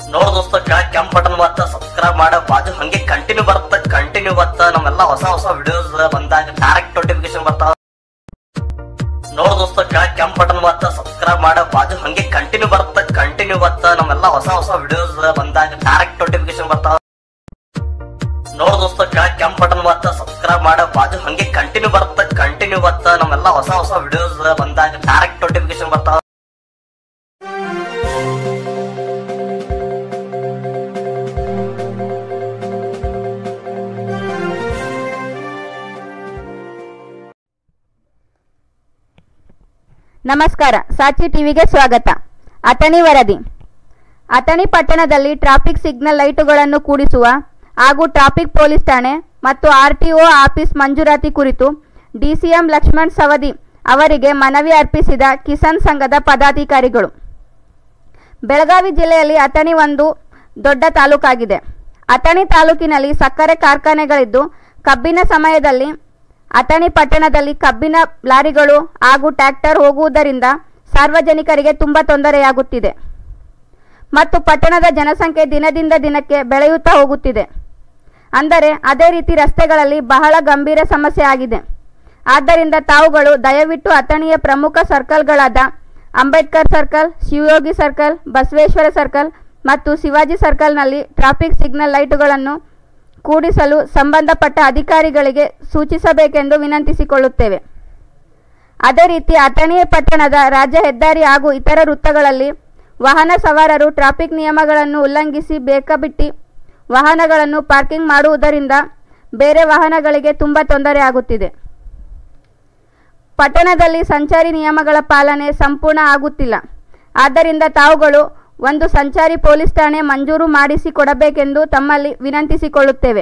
ನೋಡ್ ದೋಸ್ತ ಕೆಳಗ್ ಕೆಂಪ್ ಬಟನ್ ಬತ್ತ ಸಬ್ಸ್ಕ್ರೈಬ್ ಮಾಡ ಬಾಜು ಹಂಗೆ ಕಂಟಿನ್ಯೂ ಬರುತ್ತ ಕಂಟಿನ್ಯೂ ಬತ್ತ ನಮ್ಮೆಲ್ಲ ಹೊಸ ಹೊಸ ವಿಡಿಯೋಸ್ ಬಂದಾಗ ಡೈರೆಕ್ಟ್ ನೋಟಿಫಿಕೇಶನ್ ಬರ್ತಾವ ನೋಡ್ ದೋಸ್ತ ಕೆಳಗ್ ಕೆಂಪ್ ಬಟನ್ ಬತ್ತ ಸಬ್ಸ್ಕ್ರೈಬ್ ಮಾಡ ಬಾಜು ಹಂಗೆ ಕಂಟಿನ್ಯೂ ಬರುತ್ತ ಕಂಟಿನ್ಯೂ ಬತ್ತ ನಮ್ಮೆಲ್ಲ ಹೊಸ ಹೊಸ ವಿಡಿಯೋಸ್ ಬಂದಾಗ ಡೈರೆಕ್ಟ್ ನೋಟಿಫಿಕೇಶನ್ ಬರ್ತಾವ ನೋಡ್ ದೋಸ್ತ ಕೆಳಗ್ ಕೆಂಪ್ ಬಟನ್ ಬತ್ತ ಸಬ್ಸ್ಕ್ರೈಬ್ ಮಾಡ ಬಾಜು ಹಂಗೆ ಕಂಟಿನ್ಯೂ ಬರುತ್ತ ಕಂಟಿನ್ಯೂ ಬತ್ತ ನಮ್ಮೆಲ್ಲ ಹೊಸ ಹೊಸ ವಿಡಿಯೋಸ್ ಬಂದಾಗ ಡೈರೆಕ್ಟ್ ನೋಟಿಫಿಕೇಶನ್ ಬರ್ತಾವ ನಮಸ್ಕಾರ ಸಾಚಿ ಟಿವಿಗೆ ಸ್ವಾಗತ ಅಥಣಿ ವರದಿ ಅಥಣಿ ಪಟ್ಟಣದಲ್ಲಿ ಟ್ರಾಫಿಕ್ ಸಿಗ್ನಲ್ ಲೈಟುಗಳನ್ನು ಕೂಡಿಸುವ ಹಾಗೂ ಟ್ರಾಫಿಕ್ ಪೊಲೀಸ್ ಠಾಣೆ ಮತ್ತು ಆರ್ಟಿಒ ಆಫೀಸ್ ಮಂಜೂರಾತಿ ಕುರಿತು ಡಿಸಿಎಂ ಲಕ್ಷ್ಮಣ್ ಸವದಿ ಅವರಿಗೆ ಮನವಿ ಅರ್ಪಿಸಿದ ಕಿಸಾನ್ ಸಂಘದ ಪದಾಧಿಕಾರಿಗಳು ಬೆಳಗಾವಿ ಜಿಲ್ಲೆಯಲ್ಲಿ ಅಥಣಿ ಒಂದು ದೊಡ್ಡ ತಾಲೂಕಾಗಿದೆ ಅಥಣಿ ತಾಲೂಕಿನಲ್ಲಿ ಸಕ್ಕರೆ ಕಾರ್ಖಾನೆಗಳಿದ್ದು ಕಬ್ಬಿನ ಸಮಯದಲ್ಲಿ ಅಥಣಿ ಪಟ್ಟಣದಲ್ಲಿ ಕಬ್ಬಿನ ಲಾರಿಗಳು ಹಾಗೂ ಟ್ರ್ಯಾಕ್ಟರ್ ಹೋಗುವುದರಿಂದ ಸಾರ್ವಜನಿಕರಿಗೆ ತುಂಬ ತೊಂದರೆಯಾಗುತ್ತಿದೆ ಮತ್ತು ಪಟ್ಟಣದ ಜನಸಂಖ್ಯೆ ದಿನದಿಂದ ದಿನಕ್ಕೆ ಬೆಳೆಯುತ್ತಾ ಹೋಗುತ್ತಿದೆ ಅಂದರೆ ಅದೇ ರೀತಿ ರಸ್ತೆಗಳಲ್ಲಿ ಬಹಳ ಗಂಭೀರ ಸಮಸ್ಯೆ ಆಗಿದೆ ಆದ್ದರಿಂದ ತಾವುಗಳು ದಯವಿಟ್ಟು ಅಥಣಿಯ ಪ್ರಮುಖ ಸರ್ಕಲ್ಗಳಾದ Ambedkar circle Shivayogi circle Basaveshwara circle ಮತ್ತು ಶಿವಾಜಿ ಸರ್ಕಲ್ನಲ್ಲಿ ಟ್ರಾಫಿಕ್ ಸಿಗ್ನಲ್ ಲೈಟುಗಳನ್ನು ಕೂಡಿಸಲು ಸಂಬಂಧಪಟ್ಟ ಅಧಿಕಾರಿಗಳಿಗೆ ಸೂಚಿಸಬೇಕೆಂದು ವಿನಂತಿಸಿಕೊಳ್ಳುತ್ತೇವೆ ಅದೇ ರೀತಿ ಅಥಣಿ ಪಟ್ಟಣದ ರಾಜ್ಯ ಹೆದ್ದಾರಿ ಹಾಗೂ ಇತರ ವೃತ್ತಗಳಲ್ಲಿ ವಾಹನ ಸವಾರರು ಟ್ರಾಫಿಕ್ ನಿಯಮಗಳನ್ನು ಉಲ್ಲಂಘಿಸಿ ಬೇಕಾಬಿಟ್ಟಿ ವಾಹನಗಳನ್ನು ಪಾರ್ಕಿಂಗ್ ಮಾಡುವುದರಿಂದ ಬೇರೆ ವಾಹನಗಳಿಗೆ ತುಂಬ ತೊಂದರೆ ಆಗುತ್ತಿದೆ ಪಟ್ಟಣದಲ್ಲಿ ಸಂಚಾರಿ ನಿಯಮಗಳ ಪಾಲನೆ ಸಂಪೂರ್ಣ ಆಗುತ್ತಿಲ್ಲ ಆದ್ದರಿಂದ ತಾವುಗಳು ಒಂದು ಸಂಚಾರಿ ಪೊಲೀಸ್ ಠಾಣೆ ಮಂಜೂರು ಮಾಡಿಸಿ ಕೊಡಬೇಕೆಂದು ತಮ್ಮಲ್ಲಿ ವಿನಂತಿಸಿಕೊಳ್ಳುತ್ತೇವೆ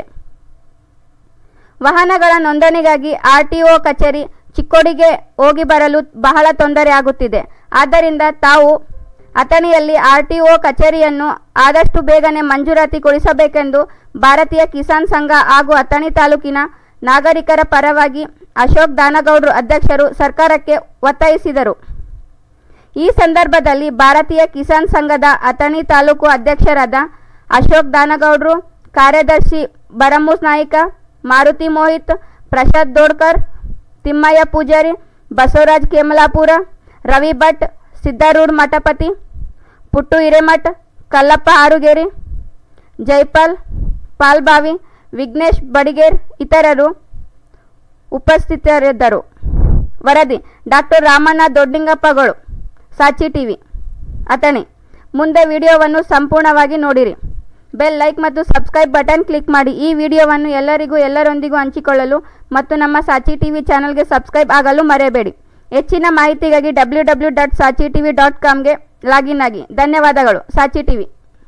ವಾಹನಗಳ ನೋಂದಣಿಗಾಗಿ ಆರ್ಟಿಒ ಕಚೇರಿ ಚಿಕ್ಕೋಡಿಗೆ ಹೋಗಿ ಬರಲು ಬಹಳ ತೊಂದರೆ ಆಗುತ್ತಿದೆ ಆದ್ದರಿಂದ ತಾವು ಅಥಣಿಯಲ್ಲಿ ಆರ್ಟಿಒ ಕಚೇರಿಯನ್ನು ಆದಷ್ಟು ಬೇಗನೆ ಮಂಜೂರಾತಿಗೊಳಿಸಬೇಕೆಂದು ಭಾರತೀಯ ಕಿಸಾನ್ ಸಂಘ ಹಾಗೂ ಅಥಣಿ ತಾಲೂಕಿನ ನಾಗರಿಕರ ಪರವಾಗಿ ಅಶೋಕ್ ದಾನಗೌಡ್ರು ಅಧ್ಯಕ್ಷರು ಸರ್ಕಾರಕ್ಕೆ ಒತ್ತಾಯಿಸಿದರು ಈ ಸಂದರ್ಭದಲ್ಲಿ ಭಾರತೀಯ ಕಿಸಾನ್ ಸಂಘದ ಅಥಣಿ ತಾಲೂಕು ಅಧ್ಯಕ್ಷರಾದ ಅಶೋಕ್ ದಾನಗೌಡ್ರು ಕಾರ್ಯದರ್ಶಿ ಬರಮೂಸ್ ನಾಯ್ಕ ಮಾರುತಿ ಮೋಹಿತ್ ಪ್ರಸಾದ್ ದೋಡ್ಕರ್ ತಿಮ್ಮಯ್ಯ ಪೂಜಾರಿ ಬಸವರಾಜ್ ಕೇಮಲಾಪುರ ರವಿ ಭಟ್ ಸಿದ್ದಾರೂಢ್ ಮಠಪತಿ ಪುಟ್ಟು ಹಿರೇಮಠ್ ಕಲ್ಲಪ್ಪ ಆರುಗೇರಿ ಜೈಪಾಲ್ ಪಾಲ್ಬಾವಿ ವಿಘ್ನೇಶ್ ಬಡಿಗೇರ್ ಇತರರು ಉಪಸ್ಥಿತರಿದ್ದರು ವರದಿ ಡಾಕ್ಟರ್ ರಾಮಣ್ಣ ದೊಡ್ಡಿಂಗಪ್ಪಗಳು ಸಾಚಿ ಟಿವಿ ಅಥಣಿ ಮುಂದೆ ವಿಡಿಯೋವನ್ನು ಸಂಪೂರ್ಣವಾಗಿ ನೋಡಿರಿ ಬೆಲ್ ಲೈಕ್ ಮತ್ತು ಸಬ್ಸ್ಕ್ರೈಬ್ ಬಟನ್ ಕ್ಲಿಕ್ ಮಾಡಿ ಈ ವಿಡಿಯೋವನ್ನು ಎಲ್ಲರಿಗೂ ಎಲ್ಲರೊಂದಿಗೂ ಹಂಚಿಕೊಳ್ಳಲು ಮತ್ತು ನಮ್ಮ ಸಾಚಿ ಟಿವಿ ಚಾನಲ್ಗೆ ಸಬ್ಸ್ಕ್ರೈಬ್ ಆಗಲು ಮರೆಯಬೇಡಿ ಹೆಚ್ಚಿನ ಮಾಹಿತಿಗಾಗಿ W W dot Saachi TV dot ಕಾಮ್ಗೆ ಲಾಗಿನ್ ಆಗಿ ಧನ್ಯವಾದಗಳು ಸಾಚಿ ಟಿವಿ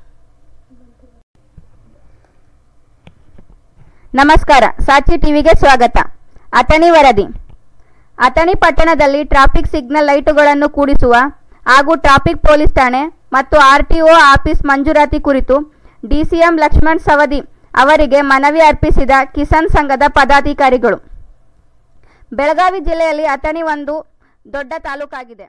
ನಮಸ್ಕಾರ ಸಾಚಿ ಟಿವಿಗೆ ಸ್ವಾಗತ ಅಥಣಿ ವರದಿ ಅಥಣಿ ಪಟ್ಟಣದಲ್ಲಿ ಟ್ರಾಫಿಕ್ ಸಿಗ್ನಲ್ ಲೈಟುಗಳನ್ನು ಕೂಡಿಸುವ ಹಾಗೂ ಟ್ರಾಫಿಕ್ ಪೊಲೀಸ್ ಠಾಣೆ ಮತ್ತು ಆರ್ಟಿಒ ಆಫೀಸ್ ಮಂಜೂರಾತಿ ಕುರಿತು ಡಿಸಿಎಂ ಲಕ್ಷ್ಮಣ್ ಸವದಿ ಅವರಿಗೆ ಮನವಿ ಅರ್ಪಿಸಿದ ಕಿಸಾನ್ ಸಂಘದ ಪದಾಧಿಕಾರಿಗಳು ಬೆಳಗಾವಿ ಜಿಲ್ಲೆಯಲ್ಲಿ ಅಥಣಿ ಒಂದು ದೊಡ್ಡ ತಾಲೂಕಾಗಿದೆ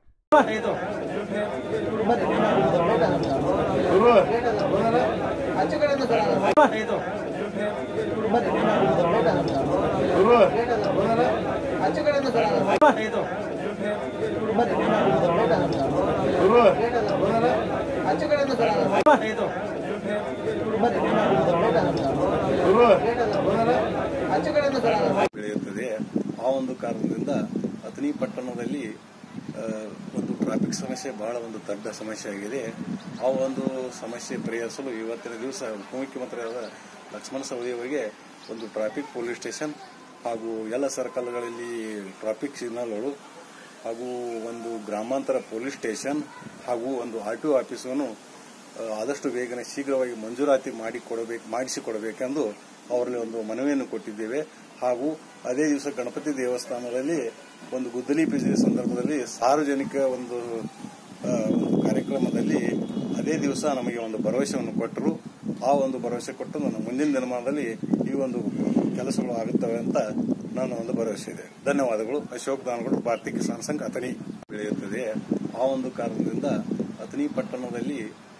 ಬೆಳೆಯುತ್ತದೆ ಆ ಒಂದು ಕಾರಣದಿಂದ ಅಥಣಿ ಪಟ್ಟಣದಲ್ಲಿ ಆ, ಒಂದು ಟ್ರಾಫಿಕ್ ಸಮಸ್ಯೆ ಬಹಳ ಒಂದು ದೊಡ್ಡ ಸಮಸ್ಯೆ ಆಗಿದೆ ಆ ಒಂದು ಸಮಸ್ಯೆ ಪರಿಹರಿಸಲು ಇವತ್ತಿನ ದಿವಸ ಉಪಮುಖ್ಯಮಂತ್ರಿಯಾದ ಲಕ್ಷ್ಮಣ ಸವದಿ ಅವರಿಗೆ ಒಂದು ಟ್ರಾಫಿಕ್ ಪೊಲೀಸ್ ಸ್ಟೇಷನ್ ಹಾಗೂ ಎಲ್ಲ ಸರ್ಕಲ್ಗಳಲ್ಲಿ ಟ್ರಾಫಿಕ್ ಸಿಗ್ನಲ್ಗಳು ಹಾಗೂ ಒಂದು ಗ್ರಾಮಾಂತರ ಪೊಲೀಸ್ ಸ್ಟೇಷನ್ ಹಾಗೂ ಒಂದು ಆರ್ ಟಿ ಆಫೀಸನ್ನು ಆ, ಆದಷ್ಟು ಬೇಗನೆ ಶೀಘ್ರವಾಗಿ ಮಂಜೂರಾತಿ ಮಾಡಿ ಕೊಡಬೇಕು ಮಾಡಿಸಿಕೊಡಬೇಕೆಂದು ಅವರಲ್ಲಿ ಒಂದು ಮನವಿಯನ್ನು ಕೊಟ್ಟಿದ್ದೇವೆ ಹಾಗೂ ಅದೇ ದಿವಸ ಗಣಪತಿ ದೇವಸ್ಥಾನದಲ್ಲಿ ಒಂದು ಗುದ್ದಲಿ ಪೂಜೆ ಸಂದರ್ಭದಲ್ಲಿ ಸಾರ್ವಜನಿಕ ಒಂದು ಆ, ಒಂದು ಕಾರ್ಯಕ್ರಮದಲ್ಲಿ ಅದೇ ದಿವಸ ನಮಗೆ ಒಂದು ಭರವಸೆಯನ್ನು ಕೊಟ್ಟರು ಆ ಒಂದು ಭರವಸೆ ಕೊಟ್ಟು ನನ್ನ ಮುಂದಿನ ದಿನಮಾನದಲ್ಲಿ ಈ ಒಂದು ಕೆಲಸಗಳು ಆಗುತ್ತವೆ ಅಂತ ನನ್ನ ಒಂದು ಭರವಸೆ ಇದೆ ಧನ್ಯವಾದಗಳು ಅಶೋಕ್ ದಾನಗಳು ಭಾರತೀಯ ಕಿಸಾನ್ ಸಂಘ ಅಥಣಿ ಬೆಳೆಯುತ್ತದೆ ಆ ಒಂದು ಕಾರಣದಿಂದ ಅಥಣಿ ಪಟ್ಟಣದಲ್ಲಿ ಆ,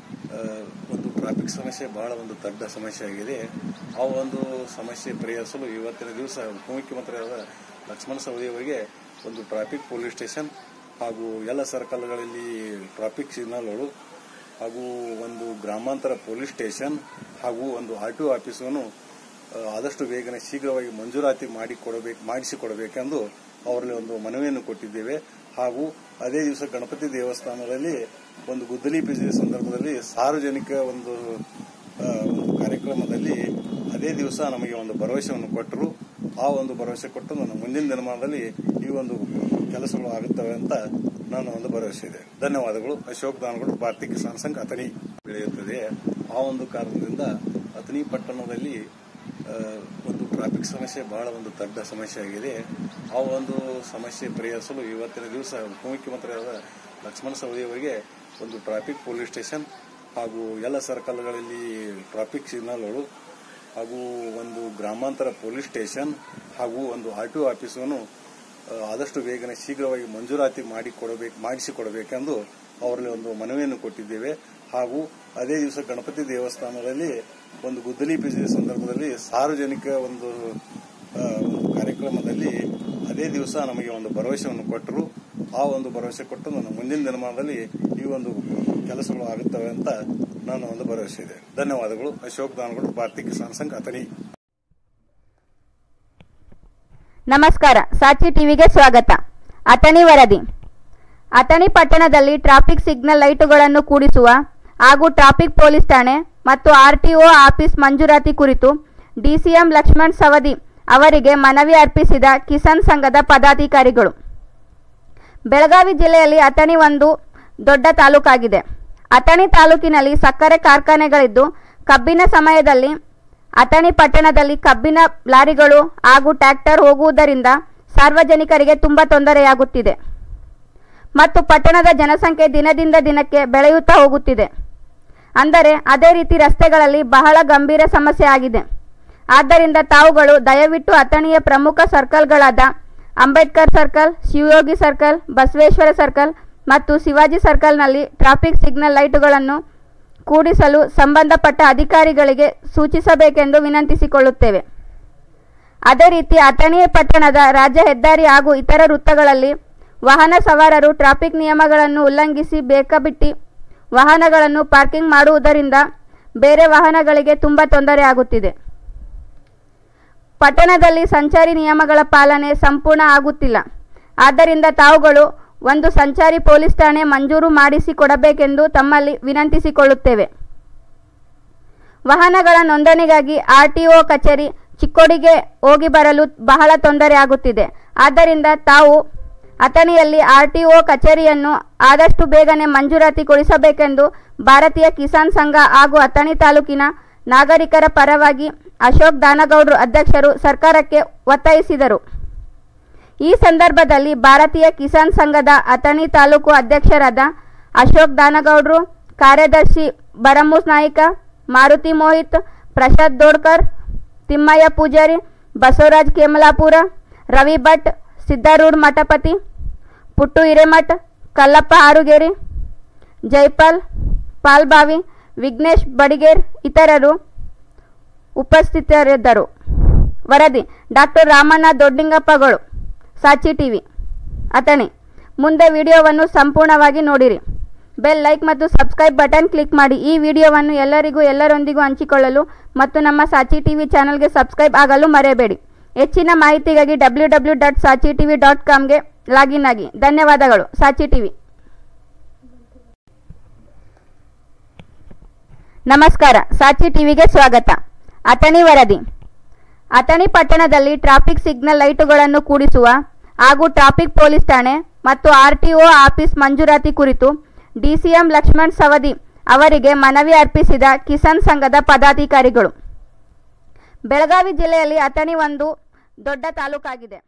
ಆ, ಒಂದು ಟ್ರಾಫಿಕ್ ಸಮಸ್ಯೆ ಬಹಳ ಒಂದು ದೊಡ್ಡ ಸಮಸ್ಯೆ ಆಗಿದೆ ಆ ಒಂದು ಸಮಸ್ಯೆ ಪರಿಹರಿಸಲು ಇವತ್ತಿನ ದಿವಸ ಉಪಮುಖ್ಯಮಂತ್ರಿಯಾದ ಲಕ್ಷ್ಮಣ ಸವದಿ ಅವರಿಗೆ ಒಂದು ಟ್ರಾಫಿಕ್ ಪೊಲೀಸ್ ಸ್ಟೇಷನ್ ಹಾಗೂ ಎಲ್ಲ ಸರ್ಕಲ್ಗಳಲ್ಲಿ ಟ್ರಾಫಿಕ್ ಸಿಗ್ನಲ್ಗಳು ಹಾಗೂ ಒಂದು ಗ್ರಾಮಾಂತರ ಪೊಲೀಸ್ ಸ್ಟೇಷನ್ ಹಾಗೂ ಒಂದು ಆರ್ ಟಿ ಒ ಆಫೀಸನ್ನು ಆ, ಆದಷ್ಟು ಬೇಗನೆ ಶೀಘ್ರವಾಗಿ ಮಂಜೂರಾತಿ ಮಾಡಿ ಕೊಡಬೇಕು ಮಾಡಿಸಿಕೊಡಬೇಕೆಂದು ಅವರಲ್ಲಿ ಒಂದು ಮನವಿಯನ್ನು ಕೊಟ್ಟಿದ್ದೇವೆ ಹಾಗೂ ಅದೇ ದಿವಸ ಗಣಪತಿ ದೇವಸ್ಥಾನದಲ್ಲಿ ಒಂದು ಗುದ್ದಲಿ ಪೂಜೆ ಸಂದರ್ಭದಲ್ಲಿ ಸಾರ್ವಜನಿಕ ಒಂದು ಆ, ಒಂದು ಕಾರ್ಯಕ್ರಮದಲ್ಲಿ ಅದೇ ದಿವಸ ನಮಗೆ ಒಂದು ಭರವಸೆಯನ್ನು ಕೊಟ್ಟರು ಆ ಒಂದು ಭರವಸೆ ಕೊಟ್ಟು ನನ್ನ ಮುಂದಿನ ದಿನಮಾನದಲ್ಲಿ ಈ ಒಂದು ಕೆಲಸಗಳು ಆಗುತ್ತವೆ ಅಂತ ನನ್ನ ಒಂದು ಭರವಸೆ ಇದೆ ಧನ್ಯವಾದಗಳು ಅಶೋಕ್ ದಾನಗೌಡರು ಭಾರತೀಯ ಕಿಸಾನ್ ಸಂಘ ಅಥಣಿ ಬೆಳೆಯುತ್ತದೆ ಆ ಒಂದು ಕಾರಣದಿಂದ ಅಥಣಿ ಪಟ್ಟಣದಲ್ಲಿ ಆ, ಒಂದು ಟ್ರಾಫಿಕ್ ಸಮಸ್ಯೆ ಬಹಳ ಒಂದು ದೊಡ್ಡ ಸಮಸ್ಯೆ ಆಗಿದೆ ಆ ಒಂದು ಸಮಸ್ಯೆ ಪರಿಹರಿಸಲು ಇವತ್ತಿನ ದಿವಸ ಉಪಮುಖ್ಯಮಂತ್ರಿಯಾದ ಲಕ್ಷ್ಮಣ ಸವದಿ ಅವರಿಗೆ ಒಂದು ಟ್ರಾಫಿಕ್ ಪೊಲೀಸ್ ಸ್ಟೇಷನ್ ಹಾಗೂ ಎಲ್ಲ ಸರ್ಕಲ್ಗಳಲ್ಲಿ ಟ್ರಾಫಿಕ್ ಸಿಗ್ನಲ್ಗಳು ಹಾಗೂ ಒಂದು ಗ್ರಾಮಾಂತರ ಪೊಲೀಸ್ ಸ್ಟೇಷನ್ ಹಾಗೂ ಒಂದು ಆರ್ ಟಿ ಒ ಆಫೀಸನ್ನು ಆ, ಆದಷ್ಟು ಬೇಗನೆ ಶೀಘ್ರವಾಗಿ ಮಂಜೂರಾತಿ ಮಾಡಿ ಕೊಡಬೇಕು ಮಾಡಿಸಿಕೊಡಬೇಕೆಂದು ಅವರಲ್ಲಿ ಒಂದು ಮನವಿಯನ್ನು ಕೊಟ್ಟಿದ್ದೇವೆ ಹಾಗೂ ಅದೇ ದಿವಸ ಗಣಪತಿ ದೇವಸ್ಥಾನದಲ್ಲಿ ಒಂದು ಗುದ್ದಲಿ ಪೂಜೆ ಸಂದರ್ಭದಲ್ಲಿ ಸಾರ್ವಜನಿಕ ಒಂದು ಆ, ಒಂದು ಕಾರ್ಯಕ್ರಮದಲ್ಲಿ ಅದೇ ದಿವಸ ನಮಗೆ ಒಂದು ಭರವಸೆಯನ್ನು ಕೊಟ್ಟರು ಆ ಒಂದು ಭರವಸೆ ಕೊಟ್ಟು ನನ್ನ ಮುಂದಿನ ದಿನಮಾನದಲ್ಲಿ ಈ ಒಂದು ಕೆಲಸಗಳು ಆಗುತ್ತವೆ ಅಂತ ನನ್ನ ಒಂದು ಭರವಸೆ ಇದೆ ಧನ್ಯವಾದಗಳು ಅಶೋಕ್ ದಾನಗೌಡರು ಭಾರತೀಯ ಕಿಸಾನ್ ಸಂಘ ಅಥಣಿ ನಮಸ್ಕಾರ ಸಾಚಿ ಟಿವಿಗೆ ಸ್ವಾಗತ ಅಥಣಿ ವರದಿ ಅಥಣಿ ಪಟ್ಟಣದಲ್ಲಿ ಟ್ರಾಫಿಕ್ ಸಿಗ್ನಲ್ ಲೈಟುಗಳನ್ನು ಕೂಡಿಸುವ ಹಾಗೂ ಟ್ರಾಫಿಕ್ ಪೊಲೀಸ್ ಠಾಣೆ ಮತ್ತು ಆರ್ಟಿಒ ಆಫೀಸ್ ಮಂಜೂರಾತಿ ಕುರಿತು ಡಿಸಿಎಂ ಲಕ್ಷ್ಮಣ್ ಸವದಿ ಅವರಿಗೆ ಮನವಿ ಅರ್ಪಿಸಿದ ಕಿಸಾನ್ ಸಂಘದ ಪದಾಧಿಕಾರಿಗಳು ಬೆಳಗಾವಿ ಜಿಲ್ಲೆಯಲ್ಲಿ ಅಥಣಿ ಒಂದು ದೊಡ್ಡ ತಾಲೂಕಾಗಿದೆ ಅಥಣಿ ತಾಲೂಕಿನಲ್ಲಿ ಸಕ್ಕರೆ ಕಾರ್ಖಾನೆಗಳಿದ್ದು ಕಬ್ಬಿನ ಸಮಯದಲ್ಲಿ ಅಥಣಿ ಪಟ್ಟಣದಲ್ಲಿ ಕಬ್ಬಿನ ಲಾರಿಗಳು ಹಾಗೂ ಟ್ರ್ಯಾಕ್ಟರ್ ಹೋಗುವುದರಿಂದ ಸಾರ್ವಜನಿಕರಿಗೆ ತುಂಬ ತೊಂದರೆಯಾಗುತ್ತಿದೆ ಮತ್ತು ಪಟ್ಟಣದ ಜನಸಂಖ್ಯೆ ದಿನದಿಂದ ದಿನಕ್ಕೆ ಬೆಳೆಯುತ್ತಾ ಹೋಗುತ್ತಿದೆ ಅಂದರೆ ಅದೇ ರೀತಿ ರಸ್ತೆಗಳಲ್ಲಿ ಬಹಳ ಗಂಭೀರ ಸಮಸ್ಯೆ ಆಗಿದೆ ಆದ್ದರಿಂದ ತಾವುಗಳು ದಯವಿಟ್ಟು ಅಥಣಿಯ ಪ್ರಮುಖ ಸರ್ಕಲ್ಗಳಾದ Ambedkar circle Shivayogi circle Basaveshwara circle ಮತ್ತು ಶಿವಾಜಿ ಸರ್ಕಲ್ನಲ್ಲಿ ಟ್ರಾಫಿಕ್ ಸಿಗ್ನಲ್ ಲೈಟುಗಳನ್ನು ಕೂಡಿಸಲು ಸಂಬಂಧಪಟ್ಟ ಅಧಿಕಾರಿಗಳಿಗೆ ಸೂಚಿಸಬೇಕೆಂದು ವಿನಂತಿಸಿಕೊಳ್ಳುತ್ತೇವೆ ಅದೇ ರೀತಿ ಅಥಣಿ ಪಟ್ಟಣದ ರಾಜ್ಯ ಹೆದ್ದಾರಿ ಹಾಗೂ ಇತರ ವೃತ್ತಗಳಲ್ಲಿ ವಾಹನ ಸವಾರರು ಟ್ರಾಫಿಕ್ ನಿಯಮಗಳನ್ನು ಉಲ್ಲಂಘಿಸಿ ಬೇಕಾಬಿಟ್ಟಿ ವಾಹನಗಳನ್ನು ಪಾರ್ಕಿಂಗ್ ಮಾಡುವುದರಿಂದ ಬೇರೆ ವಾಹನಗಳಿಗೆ ತುಂಬ ತೊಂದರೆ ಆಗುತ್ತಿದೆ ಪಟ್ಟಣದಲ್ಲಿ ಸಂಚಾರಿ ನಿಯಮಗಳ ಪಾಲನೆ ಸಂಪೂರ್ಣ ಆಗುತ್ತಿಲ್ಲ ಆದ್ದರಿಂದ ತಾವುಗಳು ಒಂದು ಸಂಚಾರಿ ಪೊಲೀಸ್ ಠಾಣೆ ಮಂಜೂರು ಮಾಡಿಸಿ ಕೊಡಬೇಕೆಂದು ತಮ್ಮಲ್ಲಿ ವಿನಂತಿಸಿಕೊಳ್ಳುತ್ತೇವೆ ವಾಹನಗಳ ನೋಂದಣಿಗಾಗಿ ಆರ್ಟಿಒ ಕಚೇರಿ ಚಿಕ್ಕೋಡಿಗೆ ಹೋಗಿ ಬರಲು ಬಹಳ ತೊಂದರೆ ಆಗುತ್ತಿದೆ ಆದ್ದರಿಂದ ತಾವು ಅಥಣಿಯಲ್ಲಿ ಆರ್ಟಿಒ ಕಚೇರಿಯನ್ನು ಆದಷ್ಟು ಬೇಗನೆ ಮಂಜೂರಾತಿಗೊಳಿಸಬೇಕೆಂದು ಭಾರತೀಯ ಕಿಸಾನ್ ಸಂಘ ಹಾಗೂ ಅಥಣಿ ತಾಲೂಕಿನ ನಾಗರಿಕರ ಪರವಾಗಿ ಅಶೋಕ್ ದಾನಗೌಡರು ಅಧ್ಯಕ್ಷರು ಸರ್ಕಾರಕ್ಕೆ ಒತ್ತಾಯಿಸಿದರು ಈ ಸಂದರ್ಭದಲ್ಲಿ ಭಾರತೀಯ ಕಿಸಾನ್ ಸಂಘದ ಅಥಣಿ ತಾಲೂಕು ಅಧ್ಯಕ್ಷರಾದ ಅಶೋಕ್ ದಾನಗೌಡರು ಕಾರ್ಯದರ್ಶಿ ಬರಮೂಸ್ ನಾಯ್ಕ ಮಾರುತಿ ಮೋಹಿತ್ ಪ್ರಸಾದ್ ದೋಡ್ಕರ್ ತಿಮ್ಮಯ್ಯ ಪೂಜಾರಿ ಬಸವರಾಜ್ ಕೇಮಲಾಪುರ ರವಿ ಭಟ್ ಸಿದ್ದಾರೂಢ್ ಮಠಪತಿ ಪುಟ್ಟು ಹಿರೇಮಠ್ ಕಲ್ಲಪ್ಪ ಆರುಗೇರಿ ಜೈಪಾಲ್ ಪಾಲ್ಬಾವಿ ವಿಘ್ನೇಶ್ ಬಡಿಗೇರ್ ಇತರರು ಉಪಸ್ಥಿತರಿದ್ದರು ವರದಿ ಡಾಕ್ಟರ್ ರಾಮಣ್ಣ ದೊಡ್ಡಿಂಗಪ್ಪಗಳು ಸಾಚಿ ಟಿವಿ ಅಥಣಿ ಮುಂದೆ ವಿಡಿಯೋವನ್ನು ಸಂಪೂರ್ಣವಾಗಿ ನೋಡಿರಿ ಬೆಲ್ ಲೈಕ್ ಮತ್ತು ಸಬ್ಸ್ಕ್ರೈಬ್ ಬಟನ್ ಕ್ಲಿಕ್ ಮಾಡಿ ಈ ವಿಡಿಯೋವನ್ನು ಎಲ್ಲರಿಗೂ ಎಲ್ಲರೊಂದಿಗೂ ಹಂಚಿಕೊಳ್ಳಲು ಮತ್ತು ನಮ್ಮ ಸಾಚಿ ಟಿವಿ ಚಾನಲ್ಗೆ ಸಬ್ಸ್ಕ್ರೈಬ್ ಆಗಲು ಮರೆಯಬೇಡಿ ಹೆಚ್ಚಿನ ಮಾಹಿತಿಗಾಗಿ W W dot Saachi TV dot ಕಾಮ್ಗೆ ಲಾಗಿನ್ ಆಗಿ ಧನ್ಯವಾದಗಳು ಸಾಚಿ ಟಿವಿ ನಮಸ್ಕಾರ ಸಾಚಿ ಟಿವಿಗೆ ಸ್ವಾಗತ ಅಥಣಿ ವರದಿ ಅಥಣಿ ಪಟ್ಟಣದಲ್ಲಿ ಟ್ರಾಫಿಕ್ ಸಿಗ್ನಲ್ ಲೈಟುಗಳನ್ನು ಕೂಡಿಸುವ ಹಾಗೂ ಟ್ರಾಫಿಕ್ ಪೊಲೀಸ್ ಠಾಣೆ ಮತ್ತು ಆರ್ಟಿಒ ಆಫೀಸ್ ಮಂಜೂರಾತಿ ಕುರಿತು ಡಿಸಿಎಂ ಲಕ್ಷ್ಮಣ್ ಸವದಿ ಅವರಿಗೆ ಮನವಿ ಅರ್ಪಿಸಿದ ಕಿಸಾನ್ ಸಂಘದ ಪದಾಧಿಕಾರಿಗಳು ಬೆಳಗಾವಿ ಜಿಲ್ಲೆಯಲ್ಲಿ ಅಥಣಿ ಒಂದು ದೊಡ್ಡ ತಾಲೂಕಾಗಿದೆ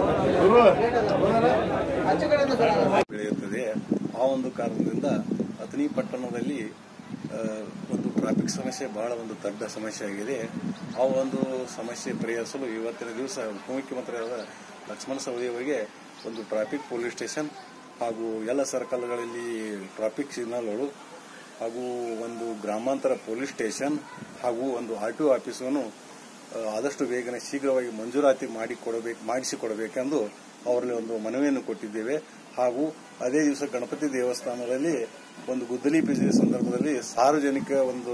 ಬೆಳೆಯುತ್ತದೆ ಆ ಒಂದು ಕಾರಣದಿಂದ ಅಥಣಿ ಅಥಣಿ ಪಟ್ಟಣದಲ್ಲಿ ಆ, ಒಂದು ಟ್ರಾಫಿಕ್ ಸಮಸ್ಯೆ ಬಹಳ ಒಂದು ದೊಡ್ಡ ಸಮಸ್ಯೆ ಆಗಿದೆ ಆ ಒಂದು ಸಮಸ್ಯೆ ಪರಿಹರಿಸಲು ಇವತ್ತಿನ ದಿವಸ ಉಪಮುಖ್ಯಮಂತ್ರಿಯಾದ ಲಕ್ಷ್ಮಣ ಸವದಿ ಅವರಿಗೆ ಒಂದು ಟ್ರಾಫಿಕ್ ಪೊಲೀಸ್ ಸ್ಟೇಷನ್ ಹಾಗೂ ಎಲ್ಲ ಸರ್ಕಲ್ಗಳಲ್ಲಿ ಟ್ರಾಫಿಕ್ ಸಿಗ್ನಲ್ಗಳು ಹಾಗೂ ಒಂದು ಗ್ರಾಮಾಂತರ ಪೊಲೀಸ್ ಸ್ಟೇಷನ್ ಹಾಗೂ ಒಂದು ಆರ್ ಟಿ ಒ ಆಫೀಸನ್ನು ಆ, ಆದಷ್ಟು ಬೇಗನೆ ಶೀಘ್ರವಾಗಿ ಮಂಜೂರಾತಿ ಮಾಡಿ ಕೊಡಬೇಕು ಮಾಡಿಸಿಕೊಡಬೇಕೆಂದು ಅವರಲ್ಲಿ ಒಂದು ಮನವಿಯನ್ನು ಕೊಟ್ಟಿದ್ದೇವೆ ಹಾಗೂ ಅದೇ ದಿವಸ ಗಣಪತಿ ದೇವಸ್ಥಾನದಲ್ಲಿ ಒಂದು ಗುದ್ದಲಿ ಪೂಜೆ ಸಂದರ್ಭದಲ್ಲಿ ಸಾರ್ವಜನಿಕ ಒಂದು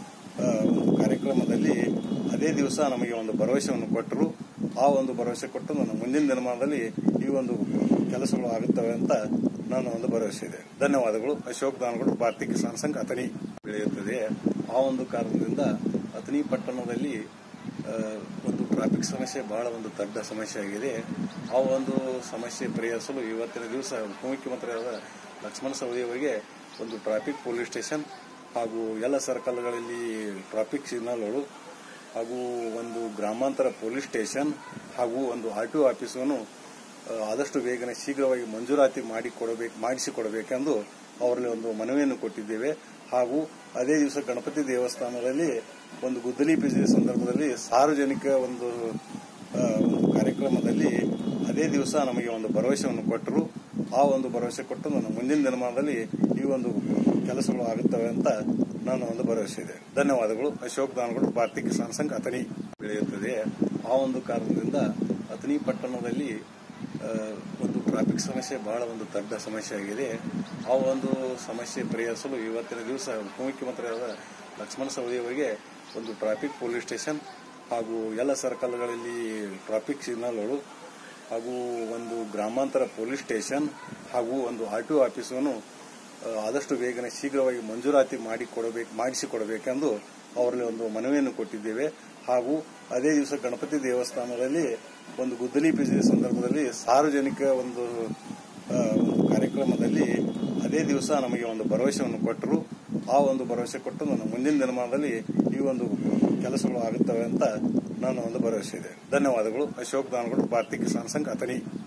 ಆ, ಒಂದು ಕಾರ್ಯಕ್ರಮದಲ್ಲಿ ಅದೇ ದಿವಸ ನಮಗೆ ಒಂದು ಭರವಸೆಯನ್ನು ಕೊಟ್ಟರು ಆ ಒಂದು ಭರವಸೆ ಕೊಟ್ಟು ನನ್ನ ಮುಂದಿನ ದಿನಮಾನದಲ್ಲಿ ಈ ಒಂದು ಕೆಲಸಗಳು ಆಗುತ್ತವೆ ಅಂತ ನನ್ನ ಒಂದು ಭರವಸೆ ಇದೆ ಧನ್ಯವಾದಗಳು ಅಶೋಕ್ ದಾನಗೌಡ ಭಾರತೀಯ ಕಿಸಾನ್ ಸಂಘ ಅಥಣಿ ಬೆಳೆಯುತ್ತದೆ ಆ ಒಂದು ಕಾರಣದಿಂದ ಅಥಣಿ ಪಟ್ಟಣದಲ್ಲಿ ಆ, ಒಂದು ಟ್ರಾಫಿಕ್ ಸಮಸ್ಯೆ ಬಹಳ ಒಂದು ದೊಡ್ಡ ಸಮಸ್ಯೆ ಆಗಿದೆ ಆ ಒಂದು ಸಮಸ್ಯೆ ಪರಿಹರಿಸಲು ಇವತ್ತಿನ ದಿವಸ ಉಪಮುಖ್ಯಮಂತ್ರಿಯಾದ ಲಕ್ಷ್ಮಣ ಸವದಿ ಅವರಿಗೆ ಒಂದು ಟ್ರಾಫಿಕ್ ಪೊಲೀಸ್ ಸ್ಟೇಷನ್ ಹಾಗೂ ಎಲ್ಲ ಸರ್ಕಲ್ಗಳಲ್ಲಿ ಟ್ರಾಫಿಕ್ ಸಿಗ್ನಲ್ಗಳು ಹಾಗೂ ಒಂದು ಗ್ರಾಮಾಂತರ ಪೊಲೀಸ್ ಸ್ಟೇಷನ್ ಹಾಗೂ ಒಂದು ಆರ್ ಟಿ ಒ ಆಫೀಸನ್ನು ಆ, ಆದಷ್ಟು ಬೇಗನೆ ಶೀಘ್ರವಾಗಿ ಮಂಜೂರಾತಿ ಮಾಡಿ ಕೊಡಬೇಕು ಮಾಡಿಸಿಕೊಡಬೇಕೆಂದು ಅವರಲ್ಲಿ ಒಂದು ಮನವಿಯನ್ನು ಕೊಟ್ಟಿದ್ದೇವೆ ಹಾಗೂ ಅದೇ ದಿವಸ ಗಣಪತಿ ದೇವಸ್ಥಾನದಲ್ಲಿ ಒಂದು ಗುದ್ದಲಿ ಪೂಜೆ ಸಂದರ್ಭದಲ್ಲಿ ಸಾರ್ವಜನಿಕ ಒಂದು ಆ, ಒಂದು ಕಾರ್ಯಕ್ರಮದಲ್ಲಿ ಅದೇ ದಿವಸ ನಮಗೆ ಒಂದು ಭರವಸೆಯನ್ನು ಕೊಟ್ಟರು ಆ ಒಂದು ಭರವಸೆ ಕೊಟ್ಟು ನನ್ನ ಮುಂದಿನ ದಿನಮಾನದಲ್ಲಿ ಈ ಒಂದು ಕೆಲಸಗಳು ಆಗುತ್ತವೆ ಅಂತ ನನ್ನ ಒಂದು ಭರವಸೆ ಇದೆ ಧನ್ಯವಾದಗಳು ಅಶೋಕ್ ದಾನಗೌಡ ಭಾರತೀಯ ಕಿಸಾನ್ ಸಂಘ ಅಥಣಿ ಬೆಳೆಯುತ್ತದೆ ಆ ಒಂದು ಕಾರಣದಿಂದ ಅಥಣಿ ಪಟ್ಟಣದಲ್ಲಿ ಆ, ಒಂದು ಟ್ರಾಫಿಕ್ ಸಮಸ್ಯೆ ಬಹಳ ಒಂದು ದೊಡ್ಡ ಸಮಸ್ಯೆ ಆಗಿದೆ ಆ ಒಂದು ಸಮಸ್ಯೆ ಪರಿಹರಿಸಲು ಇವತ್ತಿನ ದಿವಸ ಉಪಮುಖ್ಯಮಂತ್ರಿಯಾದ ಲಕ್ಷ್ಮಣ ಸವದಿ ಅವರಿಗೆ ಒಂದು ಟ್ರಾಫಿಕ್ ಪೊಲೀಸ್ ಸ್ಟೇಷನ್ ಹಾಗೂ ಎಲ್ಲ ಸರ್ಕಲ್ಗಳಲ್ಲಿ ಟ್ರಾಫಿಕ್ ಸಿಗ್ನಲ್ಗಳು ಹಾಗೂ ಒಂದು ಗ್ರಾಮಾಂತರ ಪೊಲೀಸ್ ಸ್ಟೇಷನ್ ಹಾಗೂ ಒಂದು ಆರ್ ಟಿ ಒ ಆಫೀಸನ್ನು ಆ, ಆದಷ್ಟು ಬೇಗನೆ ಶೀಘ್ರವಾಗಿ ಮಂಜೂರಾತಿ ಮಾಡಿ ಕೊಡಬೇಕು ಮಾಡಿಸಿಕೊಡಬೇಕೆಂದು ಅವರಲ್ಲಿ ಒಂದು ಮನವಿಯನ್ನು ಕೊಟ್ಟಿದ್ದೇವೆ ಹಾಗೂ ಅದೇ ದಿವಸ ಗಣಪತಿ ದೇವಸ್ಥಾನದಲ್ಲಿ ಒಂದು ಗುದ್ದಲಿ ಪೂಜೆ ಸಂದರ್ಭದಲ್ಲಿ ಸಾರ್ವಜನಿಕ ಒಂದು ಆ, ಒಂದು ಕಾರ್ಯಕ್ರಮದಲ್ಲಿ ಅದೇ ದಿವಸ ನಮಗೆ ಒಂದು ಭರವಸೆಯನ್ನು ಕೊಟ್ಟರು ಆ ಒಂದು ಭರವಸೆ ಕೊಟ್ಟು ನನ್ನ ಮುಂದಿನ ದಿನಮಾನದಲ್ಲಿ ಈ ಒಂದು ಕೆಲಸಗಳು ಆಗುತ್ತವೆ ಅಂತ ನನ್ನ ಒಂದು ಭರವಸೆ ಇದೆ ಧನ್ಯವಾದಗಳು ಅಶೋಕ್ ದಾನಗೌಡ ಭಾರತೀಯ ಕಿಸಾನ್ ಸಂಘ ಅಥಣಿ